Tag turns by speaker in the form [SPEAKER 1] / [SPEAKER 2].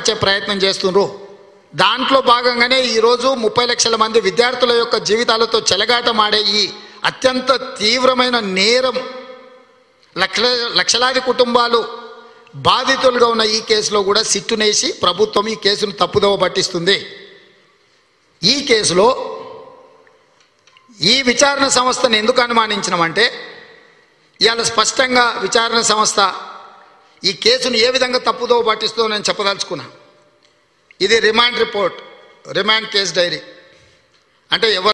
[SPEAKER 1] మార్చే ప్రయత్నం చేస్తుండ్రు దాంట్లో భాగంగానే ఈరోజు ముప్పై లక్షల మంది విద్యార్థుల యొక్క జీవితాలతో చెలగాటమాడే ఈ అత్యంత తీవ్రమైన నేరం లక్ష లక్షలాది కుటుంబాలు బాధితులుగా ఉన్న ఈ కేసులో కూడా సిట్టునేసి ప్రభుత్వం ఈ కేసును తప్పుదోవ పట్టిస్తుంది ఈ కేసులో ఈ విచారణ సంస్థను ఎందుకు అనుమానించినామంటే ఇవాళ స్పష్టంగా విచారణ సంస్థ ఈ కేసును ఏ విధంగా తప్పుదోవ పట్టిస్తుందో నేను చెప్పదలుచుకున్నా ఇది remand report remand case diary అంటే ఎవరు